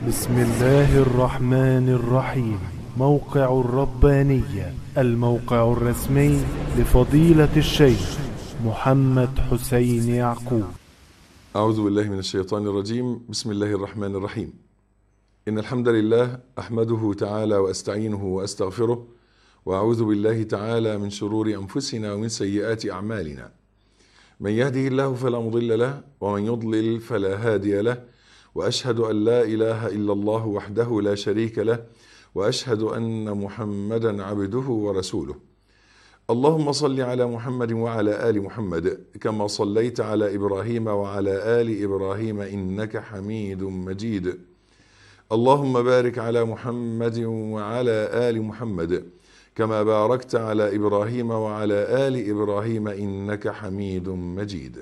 بسم الله الرحمن الرحيم موقع الربانية الموقع الرسمي لفضيلة الشيخ محمد حسين يعقوب أعوذ بالله من الشيطان الرجيم بسم الله الرحمن الرحيم إن الحمد لله أحمده تعالى وأستعينه وأستغفره وأعوذ بالله تعالى من شرور أنفسنا ومن سيئات أعمالنا من يهده الله فلا مضل له ومن يضلل فلا هادي له وأشهد أن لا إله إلا الله وحده لا شريك له وأشهد أن محمدا عبده ورسوله اللهم صل على محمد وعلى ال محمد كما صليت على ابراهيم وعلى ال ابراهيم انك حميد مجيد اللهم بارك على محمد وعلى ال محمد كما باركت على ابراهيم وعلى ال ابراهيم انك حميد مجيد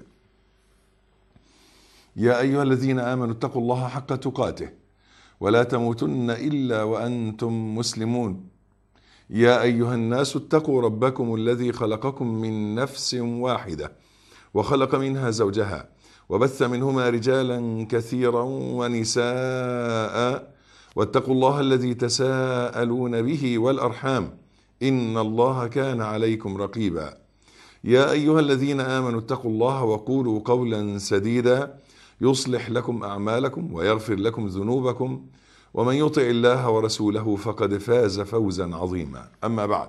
يا ايها الذين امنوا اتقوا الله حق تقاته ولا تموتن الا وانتم مسلمون يا ايها الناس اتقوا ربكم الذي خلقكم من نفس واحده وخلق منها زوجها وبث منهما رجالا كثيرا ونساء واتقوا الله الذي تساءلون به والارحام ان الله كان عليكم رقيبا يا ايها الذين امنوا اتقوا الله وقولوا قولا سديدا يصلح لكم اعمالكم ويغفر لكم ذنوبكم ومن يطع الله ورسوله فقد فاز فوزا عظيما اما بعد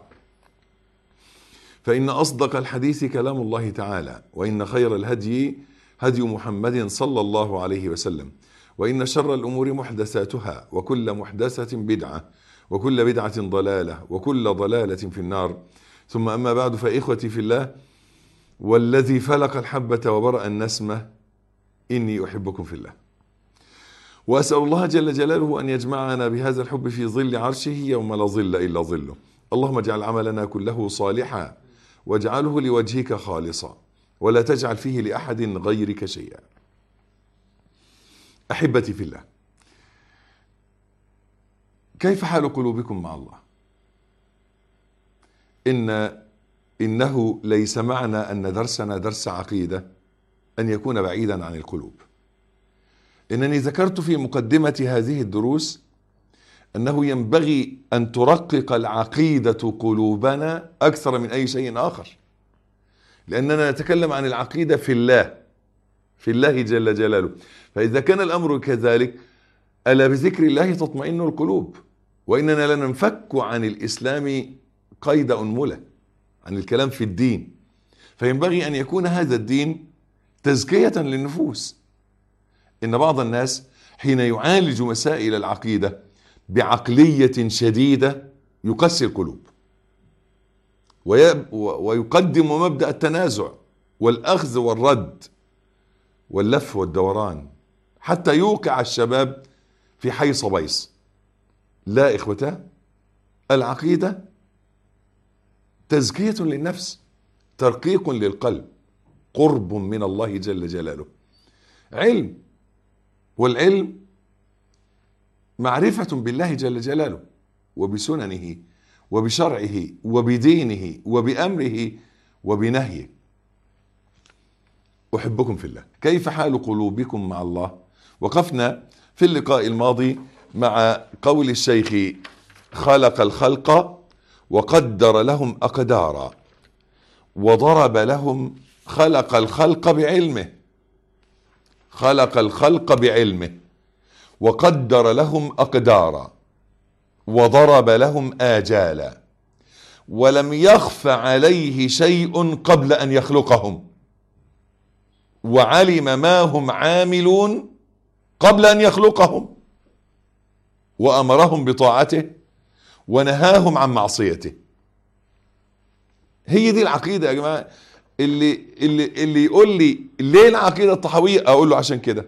فان اصدق الحديث كلام الله تعالى وان خير الهدي هدي محمد صلى الله عليه وسلم وان شر الامور محدثاتها وكل محدثه بدعه وكل بدعه ضلاله وكل ضلاله في النار ثم اما بعد فاخوتي في الله والذي فلق الحبه وبرا النسمه اني احبكم في الله واسال الله جل جلاله ان يجمعنا بهذا الحب في ظل عرشه يوم لا ظل الا ظله اللهم اجعل عملنا كله صالحا واجعله لوجهك خالصا ولا تجعل فيه لاحد غيرك شيئا احبتي في الله كيف حال قلوبكم مع الله ان انه ليس معنى ان درسنا درس عقيده ان يكون بعيدا عن القلوب انني ذكرت في مقدمه هذه الدروس انه ينبغي ان ترقق العقيده قلوبنا اكثر من اي شيء اخر لاننا نتكلم عن العقيده في الله في الله جل جلاله فاذا كان الامر كذلك الا بذكر الله تطمئن القلوب واننا لننفك عن الاسلام قيد انمله عن الكلام في الدين فينبغي ان يكون هذا الدين تزكيه للنفوس ان بعض الناس حين يعالج مسائل العقيده بعقليه شديده يقسي القلوب ويقدم مبدا التنازع والاخذ والرد واللف والدوران حتى يوقع الشباب في حيص بيص لا اخوتاه العقيده تزكيه للنفس ترقيق للقلب قرب من الله جل جلاله علم والعلم معرفة بالله جل جلاله وبسننه وبشرعه وبدينه وبأمره وبنهيه أحبكم في الله كيف حال قلوبكم مع الله وقفنا في اللقاء الماضي مع قول الشيخ خلق الخلق وقدر لهم أقدارا وضرب لهم خلق الخلق بعلمه خلق الخلق بعلمه وقدر لهم اقدارا وضرب لهم اجالا ولم يخف عليه شيء قبل ان يخلقهم وعلم ما هم عاملون قبل ان يخلقهم وامرهم بطاعته ونهاهم عن معصيته هي دي العقيده يا جماعه اللي اللي اللي يقول لي ليه العقيده الطحاويه اقول له عشان كده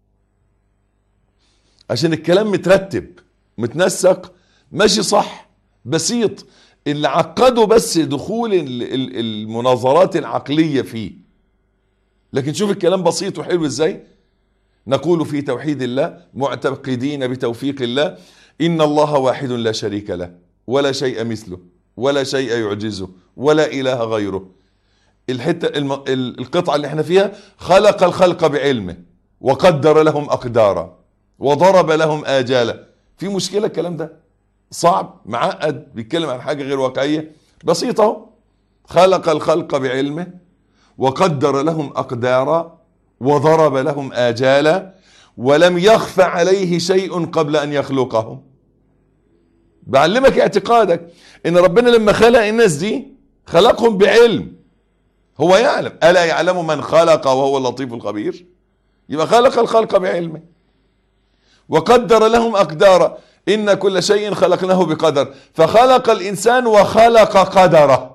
عشان الكلام مترتب متنسق ماشي صح بسيط اللي عقده بس دخول المناظرات العقليه فيه لكن شوف الكلام بسيط وحلو ازاي نقول في توحيد الله معتقدين بتوفيق الله ان الله واحد لا شريك له ولا شيء مثله ولا شيء يعجزه ولا اله غيره الحته الم... القطعه اللي احنا فيها خلق الخلق بعلمه وقدر لهم اقدارا وضرب لهم آجالا في مشكلة الكلام ده صعب معقد بيتكلم عن حاجة غير واقعية بسيطة اهو. خلق الخلق بعلمه وقدر لهم أقدارا وضرب لهم آجالا ولم يخف عليه شيء قبل أن يخلقهم بعلمك اعتقادك ان ربنا لما خلق الناس دي خلقهم بعلم هو يعلم ألا يعلم من خلق وهو اللطيف الخبير يبقى خلق الخلق بعلمه وقدر لهم أقدارا إن كل شيء خلقناه بقدر فخلق الإنسان وخلق قدره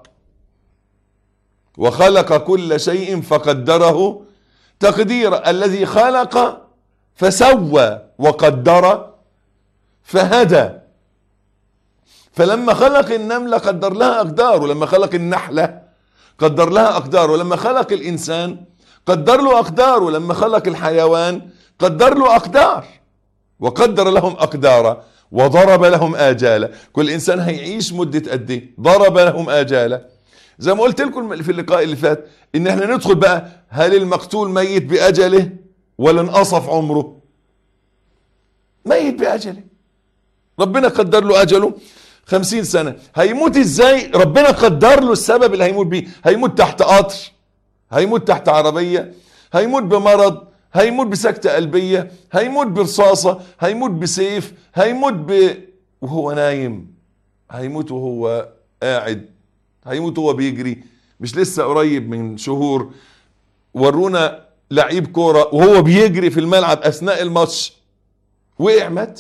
وخلق كل شيء فقدره تقدير الذي خلق فسوى وقدر فهدى فلما خلق النملة قدر لها أقدار ولما خلق النحلة قدر لها أقدار ولما خلق الإنسان قدر له أقدار ولما خلق الحيوان قدر له أقدار وقدر لهم أقدارا وضرب لهم آجالا كل إنسان هيعيش مدة قد إيه ضرب لهم آجالا زي ما قلت لكم في اللقاء اللي فات إن احنا ندخل بقى هل المقتول ميت بأجله ولا انقصف عمره ميت بأجله ربنا قدر له أجله خمسين سنة هيموت ازاي ربنا قدر له السبب اللي هيموت بيه هيموت تحت قطر هيموت تحت عربية هيموت بمرض هيموت بسكتة قلبية هيموت برصاصة هيموت بسيف هيموت ب... وهو نايم هيموت وهو قاعد هيموت وهو بيجري مش لسه قريب من شهور ورونا لعيب كورة وهو بيجري في الملعب أثناء الماتش وقع مات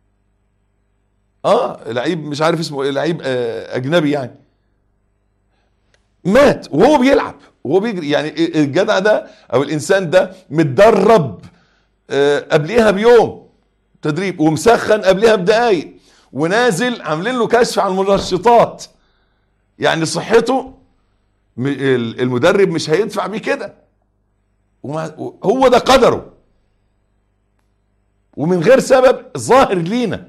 اه لعيب مش عارف اسمه ايه لعيب آه اجنبي يعني مات وهو بيلعب وهو بيجري يعني الجدع ده او الانسان ده متدرب آه قبليها بيوم تدريب ومسخن قبليها بدقايق ونازل عاملين له كشف عن المنشطات يعني صحته المدرب مش هيدفع بيه كده هو ده قدره ومن غير سبب ظاهر لينا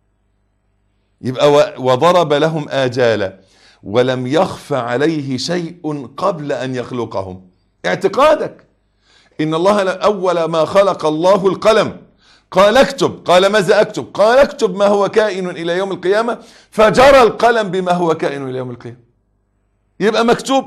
يبقى وضرب لهم آجالا ولم يخف عليه شيء قبل أن يخلقهم اعتقادك إن الله أول ما خلق الله القلم قال اكتب قال ماذا اكتب قال اكتب ما هو كائن إلى يوم القيامة فجرى القلم بما هو كائن إلى يوم القيامة يبقى مكتوب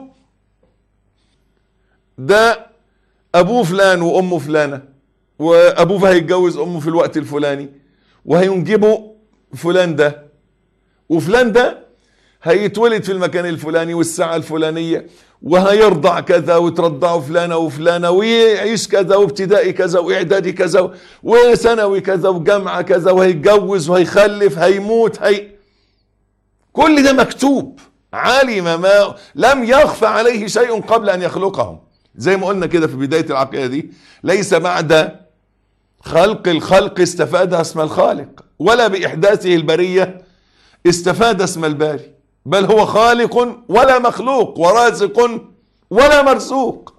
ده أبوه فلان وأمه فلانة وأبوه هيتجوز أمه في الوقت الفلاني وهينجبوا فلان ده وفلان ده هيتولد في المكان الفلاني والساعة الفلانية وهيرضع كذا وترضعه فلانة وفلانة ويعيش كذا وابتدائي كذا واعدادي كذا وثانوي كذا وجامعة كذا وهيتجوز وهيخلف هيموت هي كل ده مكتوب علم ما لم يخفى عليه شيء قبل ان يخلقهم زي ما قلنا كده في بداية العقيدة دي ليس بعد خلق الخلق استفاد اسم الخالق ولا بإحداثه البرية استفاد اسم الباري بل هو خالق ولا مخلوق ورازق ولا مرزوق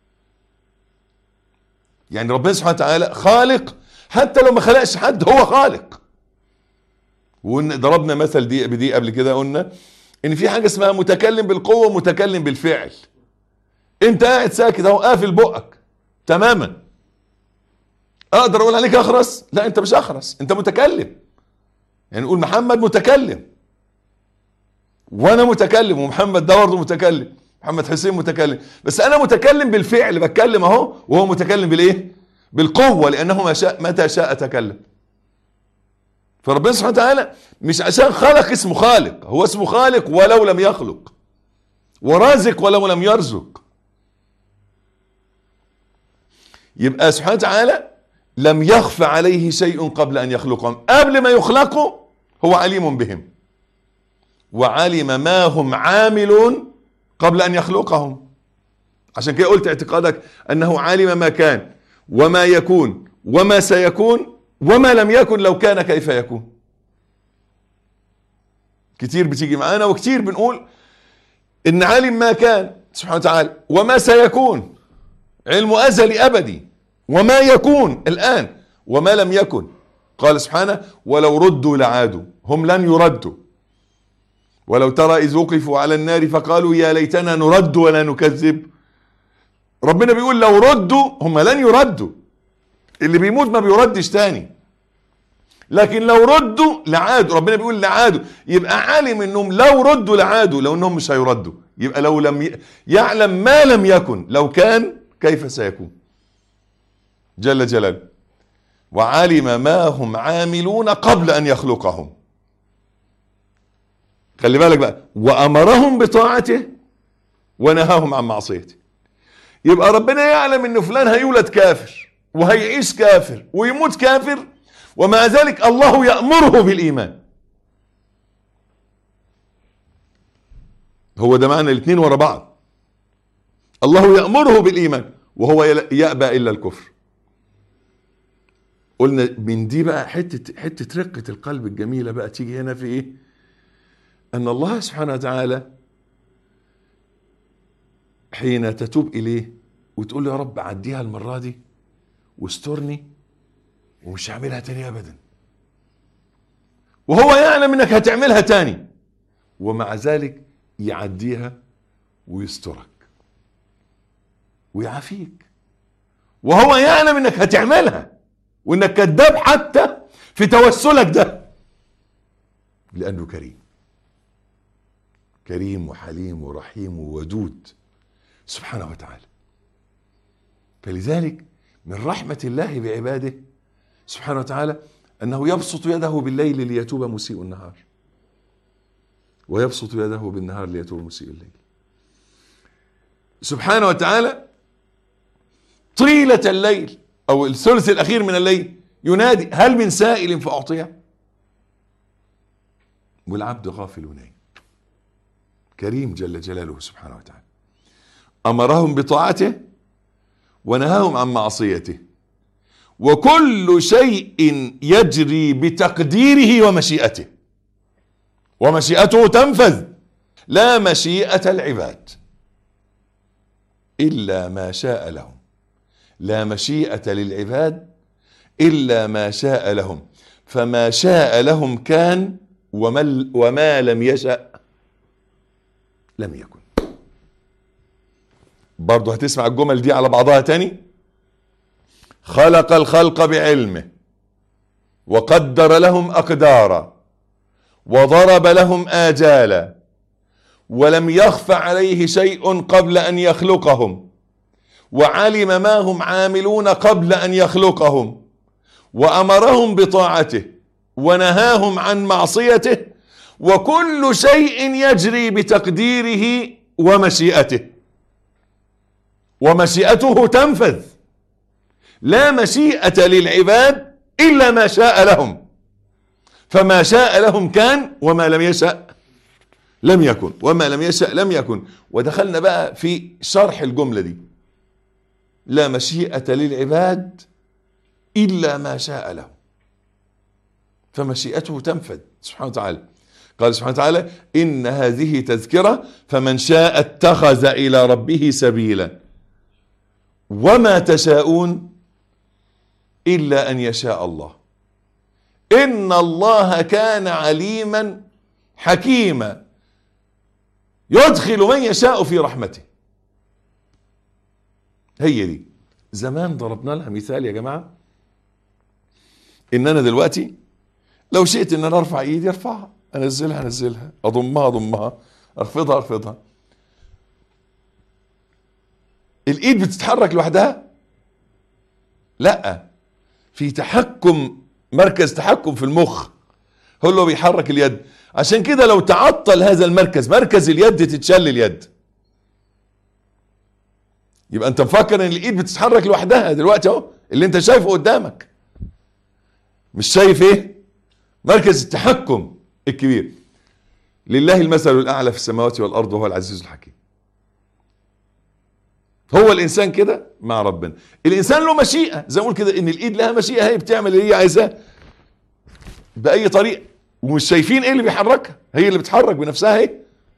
يعني ربنا سبحانه وتعالى خالق حتى لو ما خلقش حد هو خالق وضربنا مثل دي بدي قبل كده قلنا ان في حاجه اسمها متكلم بالقوه ومتكلم بالفعل انت قاعد ساكت اهو قافل بقك تماما اقدر اقول عليك اخرس لا انت مش اخرس انت متكلم يعني نقول محمد متكلم وانا متكلم ومحمد ده برضه متكلم محمد حسين متكلم بس انا متكلم بالفعل بتكلم اهو وهو متكلم بالايه بالقوه لانه ما شاء متى شاء تكلم فربنا سبحانه وتعالى مش عشان خلق اسمه خالق هو اسمه خالق ولو لم يخلق ورازق ولو لم يرزق يبقى سبحانه وتعالى لم يخف عليه شيء قبل ان يخلقهم قبل ما يخلقوا هو عليم بهم وعلم ما هم عاملون قبل ان يخلقهم عشان كده قلت اعتقادك انه علم ما كان وما يكون وما سيكون وما لم يكن لو كان كيف يكون كتير بتيجي معانا وكتير بنقول ان علم ما كان سبحانه وتعالى وما سيكون علم ازلي ابدي وما يكون الان وما لم يكن قال سبحانه ولو ردوا لعادوا هم لن يردوا ولو ترى اذ وقفوا على النار فقالوا يا ليتنا نرد ولا نكذب ربنا بيقول لو ردوا هم لن يردوا اللي بيموت ما بيردش تاني لكن لو ردوا لعادوا ربنا بيقول لعادوا يبقى عالم انهم لو ردوا لعادوا لو انهم مش هيردوا يبقى لو لم ي... يعلم ما لم يكن لو كان كيف سيكون جل جلاله وعلم ما هم عاملون قبل ان يخلقهم خلي بالك بقى وامرهم بطاعته ونهاهم عن معصيته يبقى ربنا يعلم ان فلان هيولد كافر وهيعيش كافر ويموت كافر ومع ذلك الله يأمره بالإيمان هو ده معنى الاثنين ورا بعض الله يأمره بالإيمان وهو يأبى إلا الكفر قلنا من دي بقى حتة حتة رقة القلب الجميلة بقى تيجي هنا في إيه؟ أن الله سبحانه وتعالى حين تتوب إليه وتقول له يا رب عديها المرة دي واسترني ومش هعملها تاني ابدا وهو يعلم انك هتعملها تاني ومع ذلك يعديها ويسترك ويعافيك وهو يعلم انك هتعملها وانك كذاب حتى في توسلك ده لانه كريم كريم وحليم ورحيم وودود سبحانه وتعالى فلذلك من رحمة الله بعباده سبحانه وتعالى أنه يبسط يده بالليل ليتوب مسيء النهار ويبسط يده بالنهار ليتوب مسيء الليل سبحانه وتعالى طيلة الليل أو الثلث الأخير من الليل ينادي هل من سائل فأعطيه والعبد غافل نايم كريم جل جلاله سبحانه وتعالى أمرهم بطاعته ونهاهم عن معصيته وكل شيء يجري بتقديره ومشيئته ومشيئته تنفذ لا مشيئة العباد إلا ما شاء لهم لا مشيئة للعباد إلا ما شاء لهم فما شاء لهم كان وما, وما لم يشأ لم يكن برضه هتسمع الجمل دي على بعضها تاني خلق الخلق بعلمه وقدر لهم اقدارا وضرب لهم اجالا ولم يخف عليه شيء قبل ان يخلقهم وعلم ما هم عاملون قبل ان يخلقهم وامرهم بطاعته ونهاهم عن معصيته وكل شيء يجري بتقديره ومشيئته ومشيئته تنفذ لا مشيئة للعباد إلا ما شاء لهم فما شاء لهم كان وما لم يشأ لم يكن وما لم يشأ لم يكن ودخلنا بقى في شرح الجملة دي لا مشيئة للعباد إلا ما شاء لهم فمشيئته تنفذ سبحانه وتعالى قال سبحانه وتعالى إن هذه تذكرة فمن شاء اتخذ إلى ربه سبيلا وما تشاءون إلا أن يشاء الله إن الله كان عليما حكيما يدخل من يشاء في رحمته هي دي زمان ضربنا لها مثال يا جماعة إن أنا دلوقتي لو شئت إن أنا أرفع إيدي أرفعها أنزلها أنزلها أضمها أضمها أرفضها أرفضها الإيد بتتحرك لوحدها لا في تحكم مركز تحكم في المخ هو اللي بيحرك اليد عشان كده لو تعطل هذا المركز مركز اليد تتشل اليد يبقى انت مفكر ان الايد بتتحرك لوحدها دلوقتي اهو اللي انت شايفه قدامك مش شايف ايه مركز التحكم الكبير لله المثل الاعلى في السماوات والارض وهو العزيز الحكيم هو الانسان كده مع ربنا الانسان له مشيئه زي ما اقول كده ان الايد لها مشيئه هي بتعمل اللي هي عايزاه باي طريقه ومش شايفين ايه اللي بيحركها هي اللي بتحرك بنفسها اهي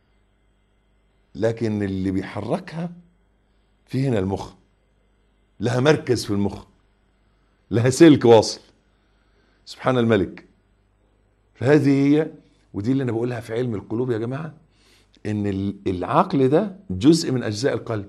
لكن اللي بيحركها في هنا المخ لها مركز في المخ لها سلك واصل سبحان الملك فهذه هي ودي اللي انا بقولها في علم القلوب يا جماعه ان العقل ده جزء من اجزاء القلب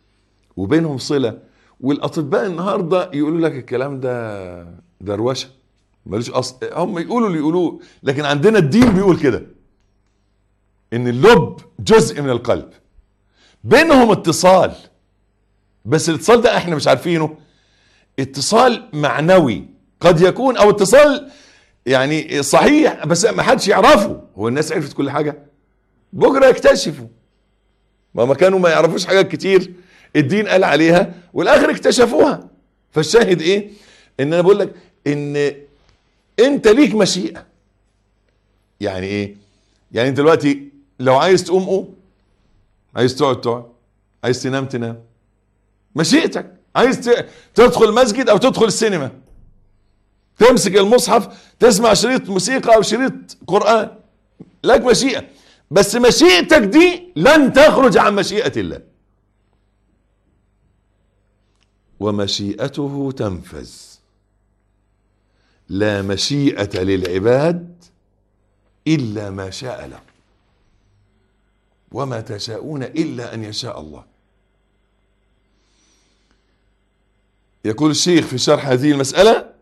وبينهم صله والاطباء النهارده يقولوا لك الكلام ده دروشه ملوش اصل هم يقولوا اللي يقولوه لكن عندنا الدين بيقول كده ان اللب جزء من القلب بينهم اتصال بس الاتصال ده احنا مش عارفينه اتصال معنوي قد يكون او اتصال يعني صحيح بس ما حدش يعرفه هو الناس عرفت كل حاجه بكره يكتشفوا ما ما كانوا ما يعرفوش حاجات كتير الدين قال عليها والاخر اكتشفوها فالشاهد ايه ان انا بقول لك ان انت ليك مشيئه يعني ايه يعني انت دلوقتي لو عايز تقوم قوم عايز تقعد تقعد عايز تنام تنام مشيئتك عايز ت- تدخل مسجد او تدخل السينما تمسك المصحف تسمع شريط موسيقى او شريط قرآن لك مشيئة بس مشيئتك دي لن تخرج عن مشيئة الله ومشيئته تنفذ لا مشيئة للعباد إلا ما شاء له وما تشاءون إلا أن يشاء الله يقول الشيخ في شرح هذه المسألة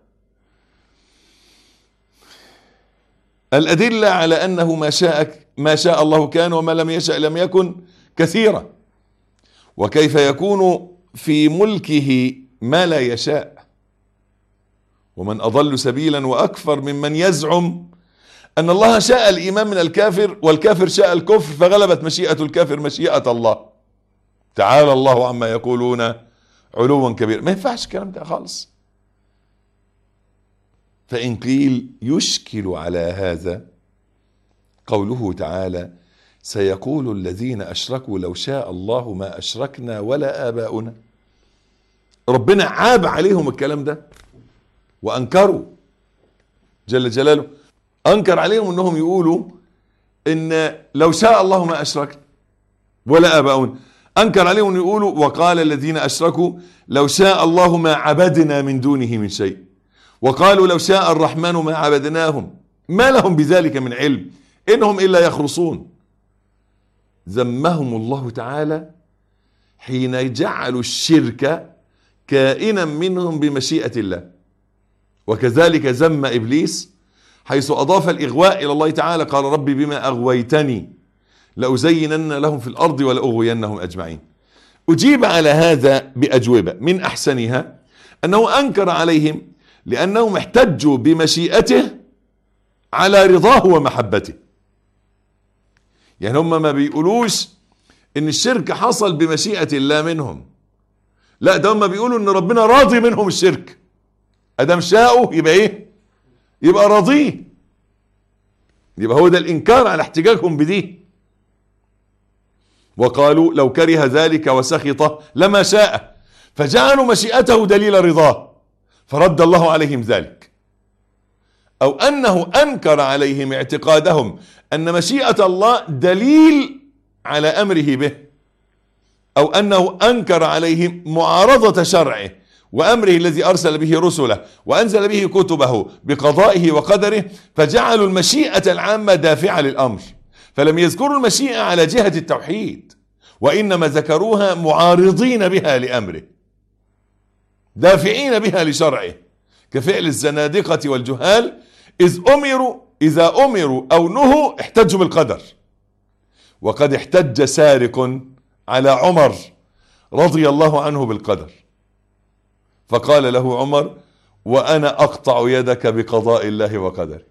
الأدلة على أنه ما شاء ما شاء الله كان وما لم يشأ لم يكن كثيرة وكيف يكون في ملكه ما لا يشاء ومن أضل سبيلا وأكثر ممن يزعم أن الله شاء الإيمان من الكافر والكافر شاء الكفر فغلبت مشيئة الكافر مشيئة الله تعالى الله عما يقولون علوا كبيرا ما ينفعش الكلام ده خالص فإن قيل يشكل على هذا قوله تعالى سيقول الذين أشركوا لو شاء الله ما أشركنا ولا آباؤنا ربنا عاب عليهم الكلام ده وأنكروا جل جلاله أنكر عليهم أنهم يقولوا إن لو شاء الله ما أشركنا ولا آباؤنا أنكر عليهم أن يقولوا وقال الذين أشركوا لو شاء الله ما عبدنا من دونه من شيء وقالوا لو شاء الرحمن ما عبدناهم ما لهم بذلك من علم إنهم إلا يخرصون ذمهم الله تعالى حين جعلوا الشرك كائنا منهم بمشيئة الله وكذلك ذم إبليس حيث أضاف الإغواء إلى الله تعالى قال ربي بما أغويتني لأزينن لهم في الأرض ولأغوينهم أجمعين أجيب على هذا بأجوبة من أحسنها أنه أنكر عليهم لأنهم احتجوا بمشيئته على رضاه ومحبته يعني هم ما بيقولوش ان الشرك حصل بمشيئة الله منهم لا ده هم بيقولوا ان ربنا راضي منهم الشرك ادم شاءوا يبقى ايه يبقى راضيه يبقى هو ده الانكار على احتجاجهم بديه وقالوا لو كره ذلك وسخط لما شاء فجعلوا مشيئته دليل رضاه فرد الله عليهم ذلك او انه انكر عليهم اعتقادهم ان مشيئة الله دليل على امره به او انه انكر عليهم معارضة شرعه وامره الذي ارسل به رسله وانزل به كتبه بقضائه وقدره فجعلوا المشيئة العامة دافعة للامر فلم يذكروا المشيئة على جهة التوحيد وانما ذكروها معارضين بها لامره دافعين بها لشرعه كفعل الزنادقة والجهال إذ أمروا إذا أمروا أو نهوا احتجوا بالقدر وقد احتج سارق على عمر رضي الله عنه بالقدر فقال له عمر وأنا أقطع يدك بقضاء الله وقدره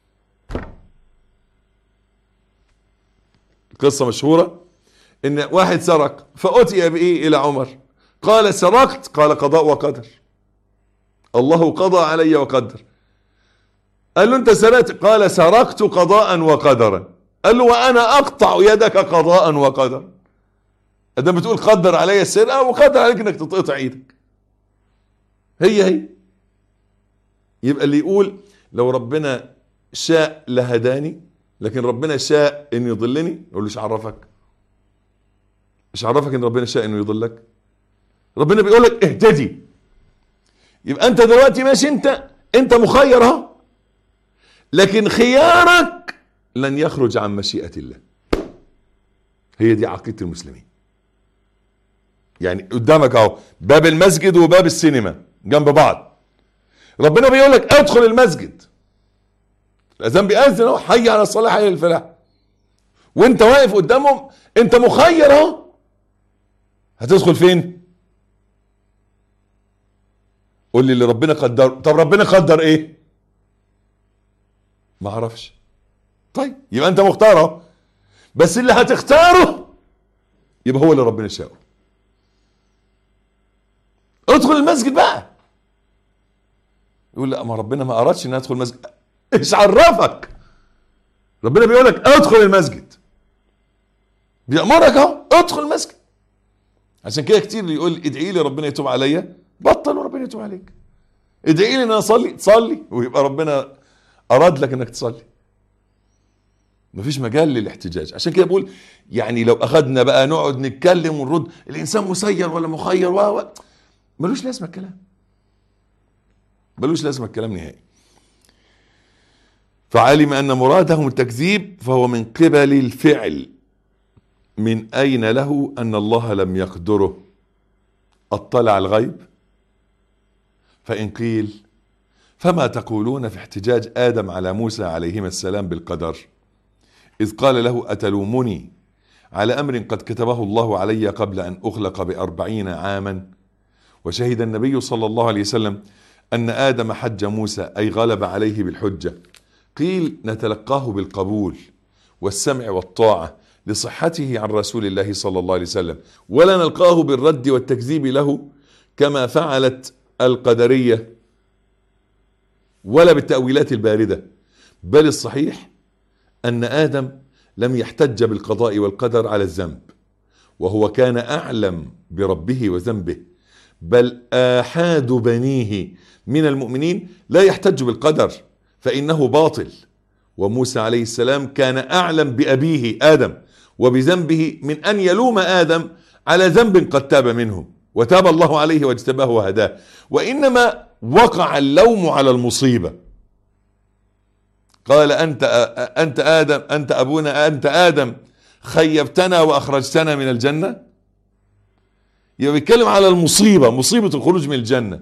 قصة مشهورة إن واحد سرق فأتي بإيه إلى عمر قال سرقت قال قضاء وقدر الله قضى علي وقدر قال له انت سرقت قال سرقت قضاء وقدرا قال له وانا اقطع يدك قضاء وقدرا ده بتقول قدر علي السرقه وقدر عليك انك تتقطع ايدك هي هي يبقى اللي يقول لو ربنا شاء لهداني لكن ربنا شاء ان يضلني يقول له ايش عرفك ايش عرفك ان ربنا شاء انه يضلك ربنا بيقول لك اهتدي يبقى انت دلوقتي ماشي انت انت مخير اهو لكن خيارك لن يخرج عن مشيئة الله هي دي عقيدة المسلمين يعني قدامك اهو باب المسجد وباب السينما جنب بعض ربنا بيقول لك ادخل المسجد الاذان بيأذن اهو حي على الصلاه حي على الفلاح وانت واقف قدامهم انت مخير اهو هتدخل فين قول لي اللي ربنا قدر طب ربنا قدر ايه ما اعرفش طيب يبقى انت مختار اهو بس اللي هتختاره يبقى هو اللي ربنا شاءه ادخل المسجد بقى يقول لا ما ربنا ما ارادش ان ادخل المسجد ايش عرفك ربنا بيقول لك ادخل المسجد بيأمرك اهو ادخل المسجد عشان كده كتير اللي يقول ادعي لي ربنا يتوب عليا بطل وربنا يتوب عليك ادعي لي ان انا اصلي تصلي ويبقى ربنا اراد لك انك تصلي مفيش مجال للاحتجاج عشان كده بقول يعني لو اخذنا بقى نقعد نتكلم ونرد الانسان مسير ولا مخير و و- ملوش لازمه الكلام ملوش لازمه الكلام نهائي فعلم ان مرادهم التكذيب فهو من قبل الفعل من اين له ان الله لم يقدره اطلع الغيب فان قيل فما تقولون في احتجاج ادم على موسى عليهما السلام بالقدر إذ قال له أتلومني على أمر قد كتبه الله علي قبل أن أخلق بأربعين عاما وشهد النبي صلى الله عليه وسلم أن آدم حج موسى أي غلب عليه بالحجة قيل نتلقاه بالقبول والسمع والطاعة لصحته عن رسول الله صلى الله عليه وسلم ولا نلقاه بالرد والتكذيب له كما فعلت القدرية ولا بالتأويلات الباردة بل الصحيح أن آدم لم يحتج بالقضاء والقدر على الذنب وهو كان أعلم بربه وذنبه بل آحاد بنيه من المؤمنين لا يحتج بالقدر فإنه باطل وموسى عليه السلام كان أعلم بأبيه آدم وبذنبه من أن يلوم آدم على ذنب قد تاب منه وتاب الله عليه واجتباه وهداه وإنما وقع اللوم على المصيبة قال أنت أنت آدم أنت أبونا أنت آدم خيبتنا وأخرجتنا من الجنة يبقى بيتكلم على المصيبة مصيبة الخروج من الجنة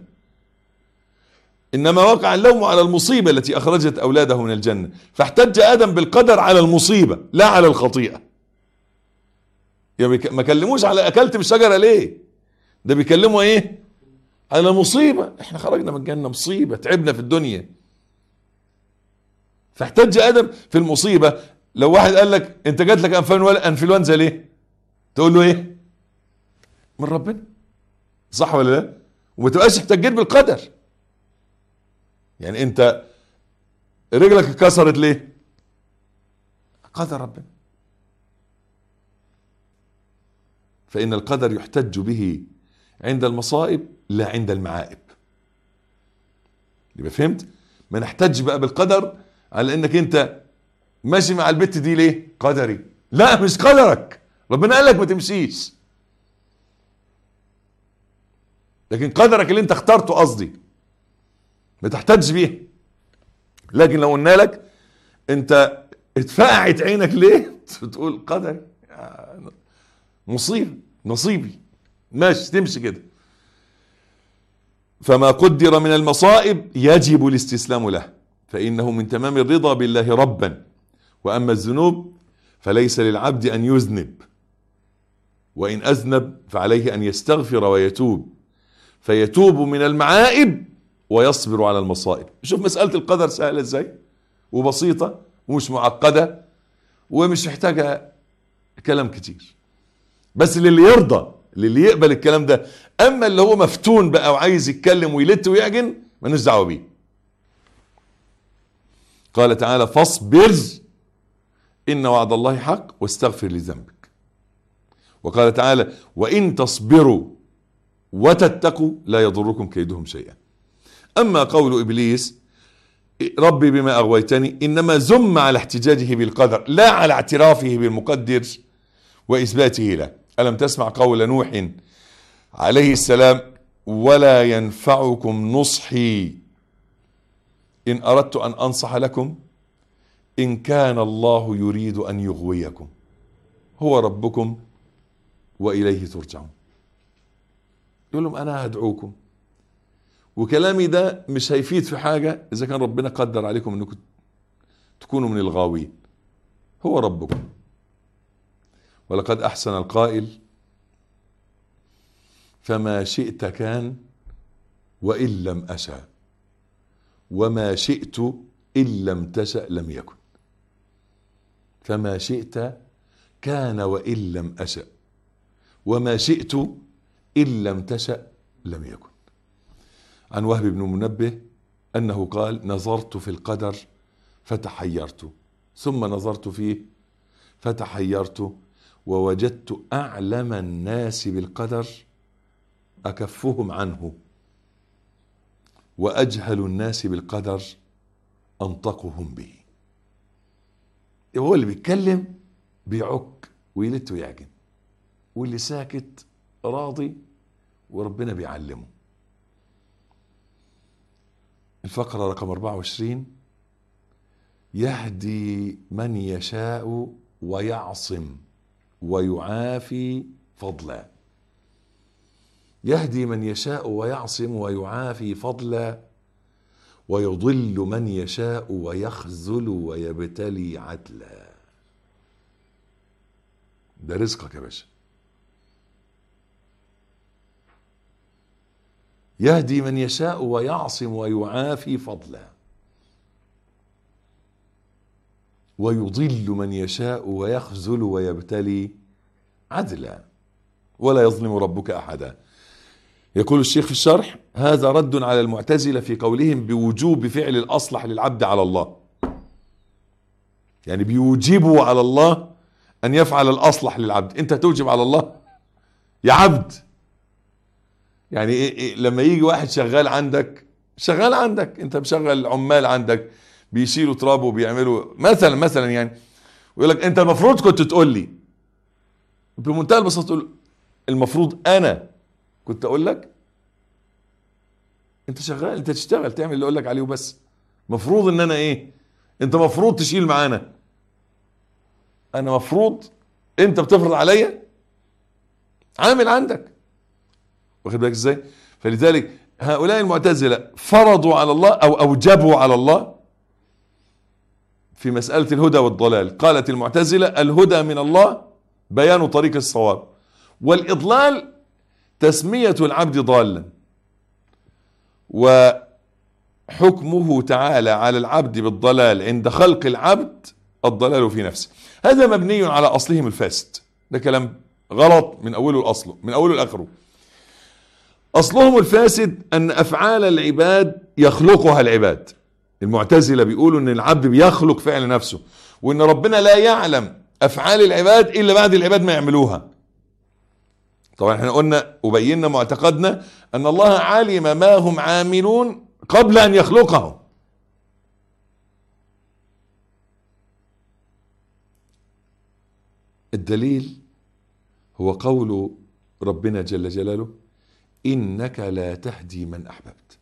إنما وقع اللوم على المصيبة التي أخرجت أولاده من الجنة فاحتج آدم بالقدر على المصيبة لا على الخطيئة يبقى بيك- ما كلموش على أكلت من الشجرة ليه ده بيكلموا إيه على مصيبة احنا خرجنا من الجنة مصيبة تعبنا في الدنيا فاحتج ادم في المصيبه لو واحد قال لك انت جات لك انفلونزا انفلونزا ليه؟ تقول له ايه؟ من ربنا صح ولا لا؟ وما تبقاش احتجيت بالقدر يعني انت رجلك اتكسرت ليه؟ قدر ربنا فإن القدر يحتج به عند المصائب لا عند المعائب يبقى فهمت؟ ما نحتج بقى بالقدر على انك انت ماشي مع البت دي ليه قدري لا مش قدرك ربنا قال لك ما تمشيش لكن قدرك اللي انت اخترته قصدي ما تحتاج بيه لكن لو قلنا لك انت اتفقعت عينك ليه تقول قدري مصيبه نصيبي ماشي تمشي كده فما قدر من المصائب يجب الاستسلام له فإنه من تمام الرضا بالله ربا وأما الذنوب فليس للعبد أن يذنب وإن أذنب فعليه أن يستغفر ويتوب فيتوب من المعائب ويصبر على المصائب شوف مسألة القدر سهلة ازاي وبسيطة ومش معقدة ومش محتاجة كلام كتير بس للي يرضى للي يقبل الكلام ده اما اللي هو مفتون بقى وعايز يتكلم ويلت ويعجن مالناش دعوه بيه قال تعالى فاصبر ان وعد الله حق واستغفر لذنبك وقال تعالى وان تصبروا وتتقوا لا يضركم كيدهم شيئا اما قول ابليس ربي بما اغويتني انما زم على احتجاجه بالقدر لا على اعترافه بالمقدر واثباته له الم تسمع قول نوح عليه السلام ولا ينفعكم نصحي ان اردت ان انصح لكم ان كان الله يريد ان يغويكم هو ربكم واليه ترجعون يقول لهم انا هدعوكم وكلامي ده مش هيفيد في حاجة إذا كان ربنا قدر عليكم أنكم تكونوا من الغاوين هو ربكم ولقد أحسن القائل فما شئت كان وإن لم أشأ وما شئت إن لم تشأ لم يكن فما شئت كان وإن لم أشأ وما شئت إن لم تشأ لم يكن عن وهب بن منبه أنه قال نظرت في القدر فتحيرت ثم نظرت فيه فتحيرت ووجدت أعلم الناس بالقدر أكفهم عنه وأجهل الناس بالقدر أنطقهم به هو اللي بيتكلم بيعك ويلت ويعجن واللي ساكت راضي وربنا بيعلمه الفقرة رقم 24 يهدي من يشاء ويعصم ويعافي فضلا يهدي من يشاء ويعصم ويعافي فضلا ويضل من يشاء ويخذل ويبتلي عدلا ده رزقك يا باشا يهدي من يشاء ويعصم ويعافي فضلا ويضل من يشاء ويخذل ويبتلي عدلا ولا يظلم ربك احدا يقول الشيخ في الشرح هذا رد على المعتزله في قولهم بوجوب فعل الاصلح للعبد على الله يعني بيوجبوا على الله ان يفعل الاصلح للعبد انت توجب على الله يا عبد يعني إيه إيه لما يجي واحد شغال عندك شغال عندك انت مشغل عمال عندك بيشيلوا تراب وبيعملوا مثلا مثلا يعني ويقول لك انت المفروض كنت تقول لي بمنتهى البساطه تقول المفروض انا كنت اقول لك انت شغال انت تشتغل تعمل اللي اقول لك عليه وبس مفروض ان انا ايه انت مفروض تشيل معانا انا مفروض انت بتفرض عليا عامل عندك واخد بالك ازاي فلذلك هؤلاء المعتزله فرضوا على الله او اوجبوا على الله في مساله الهدى والضلال قالت المعتزله الهدى من الله بيان طريق الصواب والاضلال تسميه العبد ضالا وحكمه تعالى على العبد بالضلال عند خلق العبد الضلال في نفسه هذا مبني على اصلهم الفاسد ده كلام غلط من اوله لاصله من اوله لاخره اصلهم الفاسد ان افعال العباد يخلقها العباد المعتزله بيقولوا ان العبد بيخلق فعل نفسه وان ربنا لا يعلم افعال العباد الا بعد العباد ما يعملوها طبعا احنا قلنا وبينا معتقدنا ان الله علم ما هم عاملون قبل ان يخلقهم الدليل هو قول ربنا جل جلاله انك لا تهدي من احببت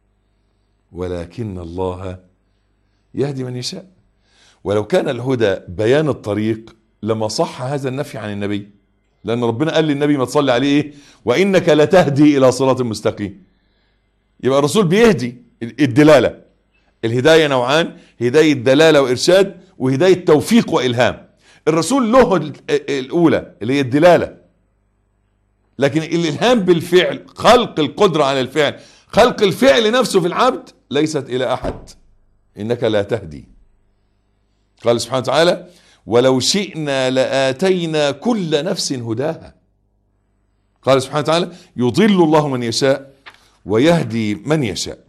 ولكن الله يهدي من يشاء ولو كان الهدى بيان الطريق لما صح هذا النفي عن النبي لان ربنا قال للنبي ما تصلي عليه ايه وانك لتهدي الى صراط مستقيم يبقى الرسول بيهدي الدلاله الهدايه نوعان هدايه دلاله وارشاد وهدايه توفيق والهام الرسول له الاولى اللي هي الدلاله لكن الالهام بالفعل خلق القدره على الفعل خلق الفعل نفسه في العبد ليست الى احد انك لا تهدي قال سبحانه وتعالى ولو شئنا لاتينا كل نفس هداها قال سبحانه وتعالى يضل الله من يشاء ويهدي من يشاء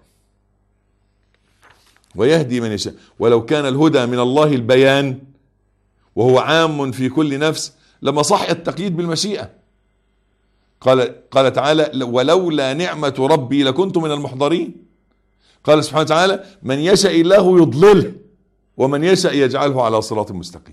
ويهدي من يشاء ولو كان الهدى من الله البيان وهو عام في كل نفس لما صح التقييد بالمشيئه قال قال تعالى ولولا نعمة ربي لكنت من المحضرين قال سبحانه وتعالى من يشاء الله يضلله ومن يشاء يجعله على صراط مستقيم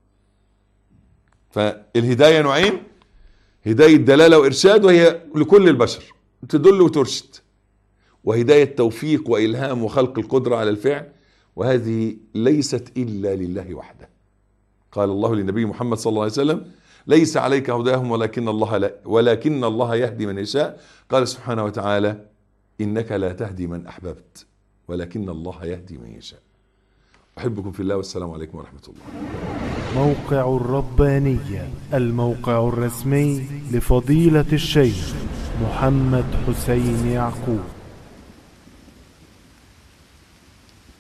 فالهداية نوعين هداية دلالة وإرشاد وهي لكل البشر تدل وترشد وهداية توفيق وإلهام وخلق القدرة على الفعل وهذه ليست إلا لله وحده قال الله للنبي محمد صلى الله عليه وسلم ليس عليك هداهم ولكن الله لا ولكن الله يهدي من يشاء قال سبحانه وتعالى إنك لا تهدي من أحببت ولكن الله يهدي من يشاء أحبكم في الله والسلام عليكم ورحمة الله موقع الربانية الموقع الرسمي لفضيلة الشيخ محمد حسين يعقوب